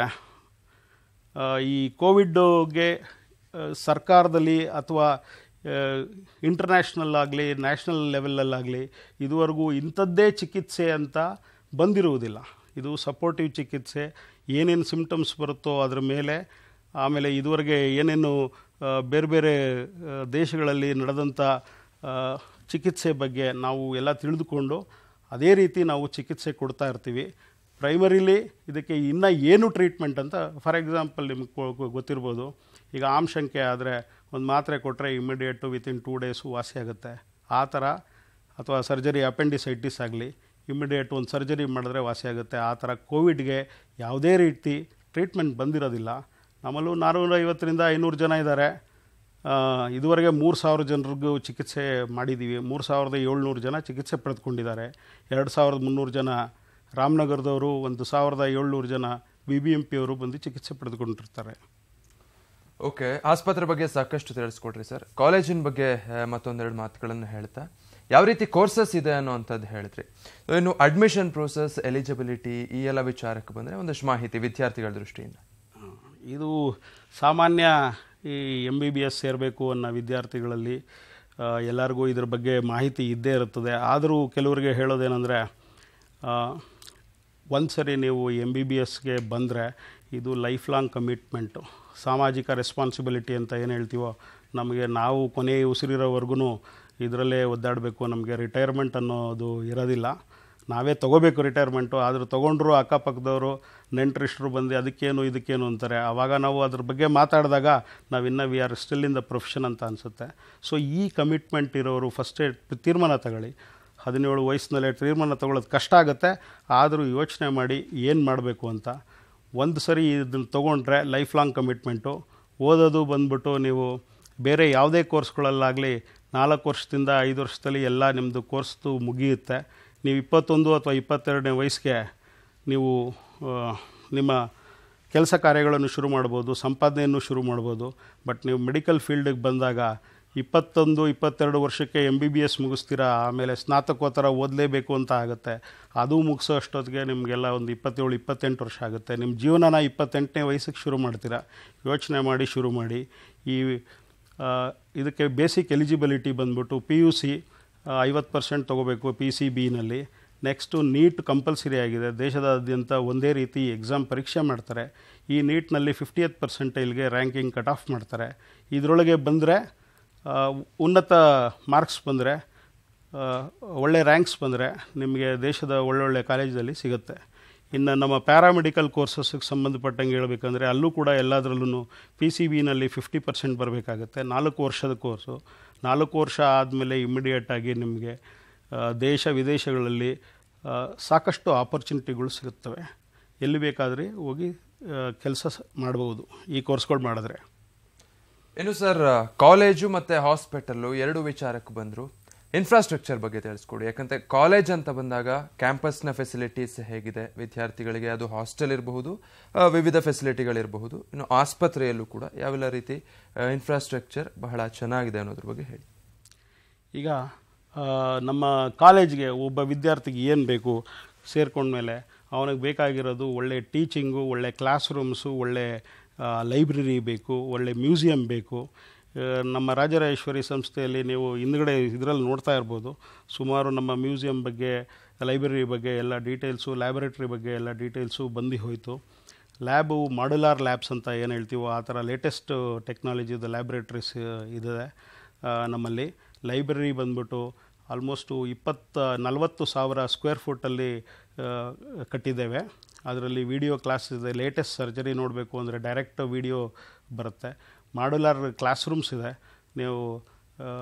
ಆ, ಈ ಕೋವಿಡ್ಗೆ ಆ, ಸರ್ಕಾರದಲ್ಲಿ ಅಥವಾ ಇಂಟರ್ನ್ಯಾಷನಲ್ ಆಗಲಿ ನ್ಯಾಷನಲ್ ಲೆವೆಲಲ್ಲಾಗಲಿ ಇದುವರೆಗೂ ಇಂಥದ್ದೇ ಚಿಕಿತ್ಸೆ ಅಂತ ಬಂದಿರುವುದಿಲ್ಲ ಇದು ಸಪೋರ್ಟಿವ್ ಚಿಕಿತ್ಸೆ ಏನೇನು ಸಿಮ್ಟಮ್ಸ್ ಬರುತ್ತೋ ಅದರ ಮೇಲೆ ಆಮೇಲೆ ಇದುವರೆಗೆ ಏನೇನು ಆ, ಬೇರೆ ಬೇರೆ ಆ, ದೇಶಗಳಲ್ಲಿ ನಡೆದಂಥ ಆ, ಚಿಕಿತ್ಸೆ ಬಗ್ಗೆ ನಾವು ಎಲ್ಲ ತಿಳಿದುಕೊಂಡು ಅದೇ ರೀತಿ ನಾವು ಚಿಕಿತ್ಸೆ ಕೊಡ್ತಾ ಇರ್ತೀವಿ ಪ್ರೈಮರಿಲಿ ಇದಕ್ಕೆ ಇನ್ನೂ ಏನು ಟ್ರೀಟ್ಮೆಂಟ್ ಅಂತ ಫಾರ್ ಎಕ್ಸಾಂಪಲ್ ನಿಮ್ಗೆ ಗೊ- ಗೊತ್ತಿರ್ಬೋದು ಈಗ ಆಮ್ಶಂಕೆ ಆದರೆ ಒಂದು ಮಾತ್ರೆ ಕೊಟ್ಟರೆ ಇಮಿಡಿಯೇಟು ವಿತಿನ್ ಟೂ ಡೇಸು ವಾಸಿ ಆಗುತ್ತೆ ಆ ಥರ ಅಥವಾ ಸರ್ಜರಿ ಅಪೆಂಡಿಸೈಟಿಸ್ ಆಗಲಿ ಇಮಿಡಿಯೇಟ್ ಒಂದು ಸರ್ಜರಿ ಮಾಡಿದ್ರೆ ವಾಸಿ ಆಗುತ್ತೆ ಆ ಥರ ಕೋವಿಡ್ಗೆ ಯಾವುದೇ ರೀತಿ ಟ್ರೀಟ್ಮೆಂಟ್ ಬಂದಿರೋದಿಲ್ಲ ನಮ್ಮಲ್ಲೂ ನಾನ್ನೂರ ಐವತ್ತರಿಂದ ಐನೂರು ಜನ ಇದ್ದಾರೆ ಆ, ಇದುವರೆಗೆ ಮೂರು ಸಾವಿರ ಜನರಿಗೂ ಚಿಕಿತ್ಸೆ ಮಾಡಿದ್ದೀವಿ ಮೂರು ಸಾವಿರದ ಏಳ್ನೂರು ಜನ ಚಿಕಿತ್ಸೆ ಪಡೆದುಕೊಂಡಿದ್ದಾರೆ ಎರಡು ಸಾವಿರದ ಮುನ್ನೂರು ಜನ ರಾಮನಗರದವರು ಒಂದು ಸಾವಿರದ ಏಳ್ನೂರು ಜನ ಬಿ ಬಿ ಎಂ ಪಿಯವರು ಬಂದು ಚಿಕಿತ್ಸೆ ಪಡೆದುಕೊಂಡಿರ್ತಾರೆ
ಓಕೆ ಆಸ್ಪತ್ರೆ ಬಗ್ಗೆ ಸಾಕಷ್ಟು ತಿಳಿಸ್ಕೊಡ್ರಿ ಸರ್ ಕಾಲೇಜಿನ ಬಗ್ಗೆ ಆ, ಮತ್ತೊಂದೆರಡು ಮಾತುಗಳನ್ನು ಹೇಳ್ತಾ ಯಾವ ರೀತಿ ಕೋರ್ಸಸ್ ಇದೆ ಅನ್ನೋವಂಥದ್ದು ಹೇಳಿದ್ರಿ So, ಇನ್ನು ಅಡ್ಮಿಷನ್ ಪ್ರೋಸೆಸ್ ಎಲಿಜಿಬಿಲಿಟಿ ಈ ಎಲ್ಲ ವಿಚಾರಕ್ಕೆ ಬಂದರೆ ಒಂದಷ್ಟು ಮಾಹಿತಿ ವಿದ್ಯಾರ್ಥಿಗಳ ದೃಷ್ಟಿಯಿಂದ
ಇದು ಸಾಮಾನ್ಯ ಈ ಎಮ್ ಬಿ ಬಿ ಎಸ್ ಸೇರಬೇಕು ಅನ್ನೋ ವಿದ್ಯಾರ್ಥಿಗಳಲ್ಲಿ ಆ, ಎಲ್ಲರಿಗೂ ಇದ್ರ ಬಗ್ಗೆ ಮಾಹಿತಿ ಇದ್ದೇ ಇರುತ್ತದೆ ಆದರೂ ಕೆಲವರಿಗೆ ಹೇಳೋದೇನೆಂದರೆ ಒಂದು ಸರಿ ನೀವು ಎಮ್ ಬಿ ಬಿ ಎಸ್ಗೆ ಬಂದರೆ ಇದು ಲೈಫ್ ಲಾಂಗ್ ಕಮಿಟ್ಮೆಂಟು ಸಾಮಾಜಿಕ ರೆಸ್ಪಾನ್ಸಿಬಿಲಿಟಿ ಅಂತ ಏನು ಹೇಳ್ತೀವೋ ನಮಗೆ ನಾವು ಕೊನೆಯ ಉಸಿರಿರೋವರೆಗೂ ಇದರಲ್ಲೇ ಒದ್ದಾಡಬೇಕು ನಮಗೆ ರಿಟೈರ್ಮೆಂಟ್ ಅನ್ನೋದು ಇರೋದಿಲ್ಲ ನಾವೇ ತೊಗೋಬೇಕು ರಿಟೈರ್ಮೆಂಟು ಆದರೂ ತೊಗೊಂಡ್ರು ಅಕ್ಕಪಕ್ಕದವರು ನೆಂಟರಿಷ್ಟರು ಬಂದು ಅದಕ್ಕೇನು ಇದಕ್ಕೇನು ಅಂತಾರೆ ಆವಾಗ ನಾವು ಅದ್ರ ಬಗ್ಗೆ ಮಾತಾಡಿದಾಗ ನಾವು ಇನ್ನೂ we are still in the profession ಅಂತ ಅನಿಸುತ್ತೆ ಸೊ ಈ ಕಮಿಟ್ಮೆಂಟ್ ಇರೋರು ಫಸ್ಟೇ ತೀರ್ಮಾನ ತಗೊಳ್ಳಿ ಹದಿನೇಳು ವಯಸ್ಸಿನಲ್ಲೇ ತೀರ್ಮಾನ ತಗೊಳ್ಳೋದು ಕಷ್ಟ ಆಗುತ್ತೆ ಆದರೂ ಯೋಚನೆ ಮಾಡಿ ಏನು ಮಾಡಬೇಕು ಅಂತ ಒಂದು ಸರಿ ಇದನ್ನು ತೊಗೊಂಡ್ರೆ ಲೈಫ್ ಲಾಂಗ್ ಕಮಿಟ್ಮೆಂಟು ಓದೋದು ಬಂದ್ಬಿಟ್ಟು ನೀವು ಬೇರೆ ಯಾವುದೇ ಕೋರ್ಸ್ಗಳಲ್ಲಾಗಲಿ ನಾಲ್ಕು ವರ್ಷದಿಂದ ಐದು ವರ್ಷದಲ್ಲಿ ಎಲ್ಲ ನಿಮ್ಮದು ಕೋರ್ಸ್ದು ಮುಗಿಯುತ್ತೆ ನೀವು ಇಪ್ಪತ್ತೊಂದು ಅಥವಾ ಇಪ್ಪತ್ತೆರಡನೇ ವಯಸ್ಸಿಗೆ ನೀವು ಆ, ನಿಮ್ಮ ಕೆಲಸ ಕಾರ್ಯಗಳನ್ನು ಶುರು ಮಾಡ್ಬೋದು ಸಂಪಾದನೆಯನ್ನು ಶುರು ಮಾಡ್ಬೋದು ಬಟ್ ನೀವು ಮೆಡಿಕಲ್ ಫೀಲ್ಡಿಗೆ ಬಂದಾಗ ಇಪ್ಪತ್ತೊಂದು ಇಪ್ಪತ್ತೆರಡು ವರ್ಷಕ್ಕೆ ಎಮ್ ಬಿ ಬಿ ಎಸ್ ಮುಗಿಸ್ತೀರಾ ಆಮೇಲೆ ಸ್ನಾತಕೋತ್ತರ ಓದಲೇಬೇಕು ಅಂತ ಆಗುತ್ತೆ ಅದು ಮುಗಿಸೋ ಅಷ್ಟೊತ್ತಿಗೆ ನಿಮಗೆಲ್ಲ ಒಂದು ಇಪ್ಪತ್ತೇಳು ಇಪ್ಪತ್ತೆಂಟು ವರ್ಷ ಆಗುತ್ತೆ ನಿಮ್ಮ ಜೀವನನ ಇಪ್ಪತ್ತೆಂಟನೇ ವಯಸ್ಸಿಗೆ ಶುರು ಮಾಡ್ತೀರಾ ಯೋಚನೆ ಮಾಡಿ ಶುರು ಮಾಡಿ ಈ ಆ, ಇದಕ್ಕೆ ಬೇಸಿಕ್ ಎಲಿಜಿಬಿಲಿಟಿ ಬಂದ್ಬಿಟ್ಟು ಪಿ ಯು ಸಿ ಐವತ್ತು ಪರ್ಸೆಂಟ್ ತೊಗೋಬೇಕು ಪಿ ಸಿ ಬಿನಲ್ಲಿ ನೆಕ್ಸ್ಟು ನೀಟ್ ಕಂಪಲ್ಸರಿ ಆಗಿದೆ ದೇಶದಾದ್ಯಂತ ಒಂದೇ ರೀತಿ ಎಕ್ಸಾಮ್ ಪರೀಕ್ಷೆ ಮಾಡ್ತಾರೆ ಈ ನೀಟ್ನಲ್ಲಿ ಫಿಫ್ಟಿಯತ್ ಪರ್ಸೆಂಟೈಲ್ಗೆ ರ್ಯಾಂಕಿಂಗ್ ಕಟ್ ಆಫ್ ಮಾಡ್ತಾರೆ ಇದರೊಳಗೆ ಬಂದರೆ ಉನ್ನತ ಮಾರ್ಕ್ಸ್ ಬಂದರೆ ಒಳ್ಳೆ ರ್ಯಾಂಕ್ಸ್ ಬಂದರೆ ನಿಮಗೆ ದೇಶದ ಒಳ್ಳೊಳ್ಳೆ ಕಾಲೇಜಲ್ಲಿ ಸಿಗುತ್ತೆ ಇನ್ನು ನಮ್ಮ ಪ್ಯಾರಾಮೆಡಿಕಲ್ ಕೋರ್ಸಸ್ಗೆ ಸಂಬಂಧಪಟ್ಟಂಗೆ ಹೇಳ್ಬೇಕಂದ್ರೆ ಅಲ್ಲೂ ಕೂಡ ಎಲ್ಲದರಲ್ಲೂ ಪಿ ಸಿ ಬಿನಲ್ಲಿ ಫಿಫ್ಟಿ ಪರ್ಸೆಂಟ್ ಬರಬೇಕಾಗತ್ತೆ ನಾಲ್ಕು ವರ್ಷದ ಕೋರ್ಸು ನಾಲ್ಕು ವರ್ಷ ಆದಮೇಲೆ ಇಮಿಡಿಯೇಟಾಗಿ ನಿಮಗೆ ಆ, ದೇಶ ವಿದೇಶಗಳಲ್ಲಿ ಆ, ಸಾಕಷ್ಟು ಆಪರ್ಚುನಿಟಿಗಳು ಸಿಗುತ್ತವೆ ಎಲ್ಲಿ ಬೇಕಾದರೆ ಹೋಗಿ ಕೆಲಸ ಮಾಡ್ಬೋದು ಈ ಕೋರ್ಸ್ಗಳು ಮಾಡಿದ್ರೆ
ಇನ್ನು ಸರ್ ಕಾಲೇಜು ಮತ್ತೆ ಹಾಸ್ಪಿಟಲ್ಲು ಎರಡು ವಿಚಾರಕ್ಕೆ ಬಂದ್ರು ಇನ್ಫ್ರಾಸ್ಟ್ರಕ್ಚರ್ ಬಗ್ಗೆ ತಿಳಿಸ್ಕೊಡಿ ಯಾಕಂದ್ರೆ ಕಾಲೇಜ್ ಅಂತ ಬಂದಾಗ ಕ್ಯಾಂಪಸ್ನ ಫೆಸಿಲಿಟೀಸ್ ಹೇಗಿದೆ ವಿದ್ಯಾರ್ಥಿಗಳಿಗೆ ಅದು ಹಾಸ್ಟೆಲ್ ಇರಬಹುದು ಆ, ವಿವಿಧ ಫೆಸಿಲಿಟಿಗಳಿರಬಹುದು ಇನ್ನು ಆಸ್ಪತ್ರೆಯಲ್ಲೂ ಕೂಡ ಯಾವೆಲ್ಲ ರೀತಿ ಇನ್ಫ್ರಾಸ್ಟ್ರಕ್ಚರ್ ಬಹಳ ಚೆನ್ನಾಗಿದೆ ಅನ್ನೋದ್ರ ಬಗ್ಗೆ ಹೇಳಿ
ಈಗ ಆ, ನಮ್ಮ ಕಾಲೇಜ್ಗೆ ಒಬ್ಬ ವಿದ್ಯಾರ್ಥಿಗೆ ಏನು ಬೇಕು ಸೇರ್ಕೊಂಡ್ಮೇಲೆ ಅವನಿಗೆ ಬೇಕಾಗಿರೋದು ಒಳ್ಳೆ ಟೀಚಿಂಗು ಒಳ್ಳೆ ಕ್ಲಾಸ್ ರೂಮ್ಸು ಒಳ್ಳೆ ಲೈಬ್ರರಿ ಬೇಕು ಒಳ್ಳೆ ಮ್ಯೂಸಿಯಂ ಬೇಕು ಆ, ನಮ್ಮ ರಾಜರಾಜೇಶ್ವರಿ ಸಂಸ್ಥೆಯಲ್ಲಿ ನೀವು ಹಿಂದ್ಗಡೆ ಇದರಲ್ಲಿ ನೋಡ್ತಾ ಇರ್ಬೋದು ಸುಮಾರು ನಮ್ಮ ಮ್ಯೂಸಿಯಂ ಬಗ್ಗೆ ಲೈಬ್ರರಿ ಬಗ್ಗೆ ಎಲ್ಲ ಡೀಟೇಲ್ಸು ಲ್ಯಾಬೊರೇಟ್ರಿ ಬಗ್ಗೆ ಎಲ್ಲ ಡೀಟೇಲ್ಸು ಬಂದು ಹೋಯಿತು ಲ್ಯಾಬು ಮಾಡ್ಯುಲಾರ್ ಲ್ಯಾಬ್ಸ್ ಅಂತ ಏನು ಹೇಳ್ತೀವೋ ಆ ಥರ ಲೇಟೆಸ್ಟ್ ಟೆಕ್ನಾಲಜಿದು ಲ್ಯಾಬ್ರೇಟ್ರೀಸ್ ಇದೆ ಆ, ನಮ್ಮಲ್ಲಿ ಲೈಬ್ರರಿ ಬಂದ್ಬಿಟ್ಟು ಆಲ್ಮೋಸ್ಟು ಇಪ್ಪತ್ತ ನಲವತ್ತು ಸಾವಿರ ಸ್ಕ್ವೇರ್ ಫುಟ್ಟಲ್ಲಿ ಕಟ್ಟಿದ್ದೇವೆ ಅದರಲ್ಲಿ ವಿಡಿಯೋ ಕ್ಲಾಸ್ ಇದೆ ಲೇಟೆಸ್ಟ್ ಸರ್ಜರಿ ನೋಡಬೇಕು ಅಂದರೆ ಡೈರೆಕ್ಟ್ ವಿಡಿಯೋ ಬರುತ್ತೆ ಮಾಡ್ಯುಲಾರ್ ಕ್ಲಾಸ್ ರೂಮ್ಸ್ ಇದೆ ನೀವು ಆ,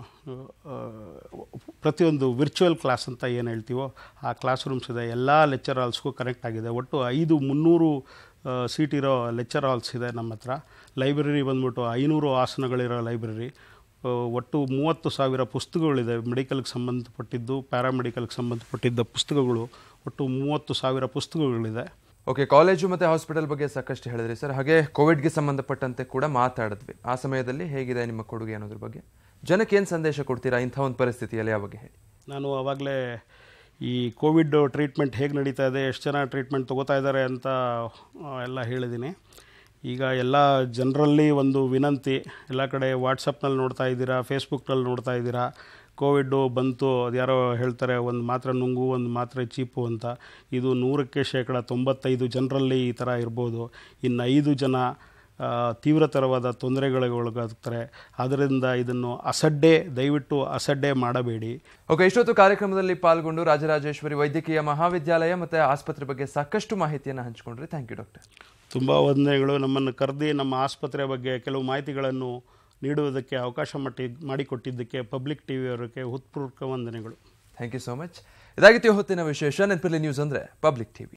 ಆ, ಪ್ರತಿಯೊಂದು ವಿರ್ಚುವಲ್ ಕ್ಲಾಸ್ ಅಂತ ಏನು ಹೇಳ್ತೀವೋ ಆ ಕ್ಲಾಸ್ ರೂಮ್ಸ್ ಇದೆ ಎಲ್ಲ ಲೆಕ್ಚರ್ ಹಾಲ್ಸ್ಗೂ ಕನೆಕ್ಟ್ ಆಗಿದೆ ಒಟ್ಟು ಐದು ಮುನ್ನೂರು ಸೀಟ್ ಇರೋ ಲೆಕ್ಚರ್ ಹಾಲ್ಸ್ ಇದೆ ನಮ್ಮ ಹತ್ರ ಲೈಬ್ರರಿ ಬಂದ್ಬಿಟ್ಟು ಐನೂರು ಆಸನಗಳಿರೋ ಲೈಬ್ರರಿ ಆ, ಒಟ್ಟು ಮೂವತ್ತು ಸಾವಿರ ಪುಸ್ತಕಗಳಿದೆ ಮೆಡಿಕಲ್ಗೆ ಸಂಬಂಧಪಟ್ಟಿದ್ದು ಪ್ಯಾರಾಮೆಡಿಕಲ್ಗೆ ಸಂಬಂಧಪಟ್ಟಿದ್ದ ಪುಸ್ತಕಗಳು ಒಟ್ಟು ಮೂವತ್ತು ಸಾವಿರ ಪುಸ್ತಕಗಳಿದೆ
ಓಕೆ ಕಾಲೇಜು ಮತ್ತೆ ಹಾಸ್ಪಿಟಲ್ ಬಗ್ಗೆ ಸಾಕಷ್ಟು ಹೇಳಿದ್ರಿ ಸರ್ ಹಾಗೆ ಕೋವಿಡ್ಗೆ ಸಂಬಂಧಪಟ್ಟಂತೆ ಕೂಡ ಮಾತಾಡಿದ್ವಿ ಆ ಸಮಯದಲ್ಲಿ ಹೇಗಿದೆ ನಿಮ್ಮ ಕೊಡುಗೆ ಅನ್ನೋದ್ರ ಬಗ್ಗೆ ಜನಕ್ಕೆ ಏನು ಸಂದೇಶ ಕೊಡ್ತೀರಾ ಇಂಥ ಒಂದು ಪರಿಸ್ಥಿತಿಯಲ್ಲಿ ಆ ಬಗ್ಗೆ ಹೇಳಿ
ನಾನು ಆವಾಗಲೇ ಈ ಕೋವಿಡ್ ಟ್ರೀಟ್ಮೆಂಟ್ ಹೇಗೆ ನಡೀತಾ ಇದೆ ಎಷ್ಟು ಜನ ಟ್ರೀಟ್ಮೆಂಟ್ ತೊಗೋತಾ ಇದ್ದಾರೆ ಅಂತ ಆ, ಎಲ್ಲ ಹೇಳಿದ್ದೀನಿ ಈಗ ಎಲ್ಲ ಜನರಲ್ಲಿ ಒಂದು ವಿನಂತಿ ಎಲ್ಲ ಕಡೆ ವಾಟ್ಸಪ್ನಲ್ಲಿ ನೋಡ್ತಾ ಇದ್ದೀರಾ ಫೇಸ್ಬುಕ್ನಲ್ಲಿ ನೋಡ್ತಾ ಇದ್ದೀರಾ ಕೋವಿಡ್ಡು ಬಂತು ಅದ್ಯಾರೋ ಹೇಳ್ತಾರೆ ಒಂದು ಮಾತ್ರೆ ನುಂಗು ಒಂದು ಮಾತ್ರೆ ಚೀಪು ಅಂತ ಇದು ನೂರಕ್ಕೆ ಶೇಕಡ ತೊಂಬತ್ತೈದು ಜನರಲ್ಲಿ ಈ ಥರ ಇರ್ಬೋದು ಇನ್ನು ಐದು ಜನ ಆ, ತೀವ್ರತರವಾದ ತೊಂದರೆಗಳಿಗೆ ಒಳಗಾಗ್ತಾರೆ ಆದ್ದರಿಂದ ಇದನ್ನು ಅಸಡ್ಡೆ ದಯವಿಟ್ಟು ಅಸಡ್ಡೆ ಮಾಡಬೇಡಿ
ಓಕೆ ಇಷ್ಟೊತ್ತು ಕಾರ್ಯಕ್ರಮದಲ್ಲಿ ಪಾಲ್ಗೊಂಡು ರಾಜರಾಜೇಶ್ವರಿ ವೈದ್ಯಕೀಯ ಮಹಾವಿದ್ಯಾಲಯ ಮತ್ತೆ ಆಸ್ಪತ್ರೆ ಬಗ್ಗೆ ಸಾಕಷ್ಟು ಮಾಹಿತಿಯನ್ನು ಹಂಚಿಕೊಂಡ್ರಿ ಥ್ಯಾಂಕ್ ಯು ಡಾಕ್ಟರ್
ತುಂಬ ವಂದನೆಗಳು ನಮ್ಮನ್ನು ಕರೆದಿ ನಮ್ಮ ಆಸ್ಪತ್ರೆ ಬಗ್ಗೆ ಕೆಲವು ಮಾಹಿತಿಗಳನ್ನು ನೀಡುವುದಕ್ಕೆ ಅವಕಾಶ ಮಟ್ಟಿ ಮಾಡಿಕೊಟ್ಟಿದ್ದಕ್ಕೆ ಪಬ್ಲಿಕ್ ಟಿ ವಿಯವರಿಗೆ ಹೃತ್ಪೂರ್ವಕ ವಂದನೆಗಳು
ಥ್ಯಾಂಕ್ ಯು ಸೋ ಮಚ್ ಇದಾಗಿತ್ತು ಈ ಹೊತ್ತಿನ ವಿಶೇಷ ನೆನಪಲ್ಲಿ ನ್ಯೂಸ್ ಅಂದ್ರೆ ಪಬ್ಲಿಕ್ ಟಿವಿ